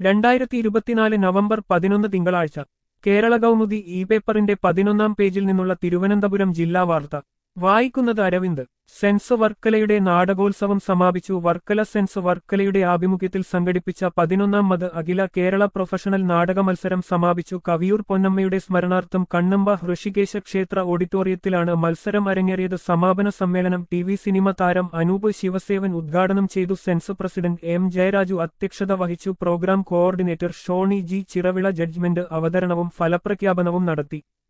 രണ്ടായിരത്തി ഇരുപത്തിനാല് നവംബർ പതിനൊന്ന് തിങ്കളാഴ്ച കേരള കൗമുദി ഇ പേപ്പറിന്റെ പതിനൊന്നാം പേജിൽ നിന്നുള്ള തിരുവനന്തപുരം ജില്ലാ വാർത്ത വായിക്കുന്നത് അരവിന്ദ് സെൻസ് വർക്കലയുടെ നാടകോത്സവം സമാപിച്ചു വർക്കല സെൻസ് വർക്കലയുടെ ആഭിമുഖ്യത്തിൽ സംഘടിപ്പിച്ച പതിനൊന്നാം മത് അഖില കേരള പ്രൊഫഷണൽ നാടക മത്സരം സമാപിച്ചു കവിയൂർ പൊന്നമ്മയുടെ സ്മരണാർത്ഥം കണ്ണമ്പ ഋഷികേശ ക്ഷേത്ര ഓഡിറ്റോറിയത്തിലാണ് മത്സരം അരങ്ങേറിയത് സമാപന സമ്മേളനം ടി വി സിനിമ താരം അനൂപ് ശിവസേവൻ ഉദ്ഘാടനം ചെയ്തു സെൻസ് പ്രസിഡന്റ് എം ജയരാജു അധ്യക്ഷത വഹിച്ചു program coordinator Shoni G Chiravila judgement അവതരണവും ഫലപ്രഖ്യാപനവും നടത്തി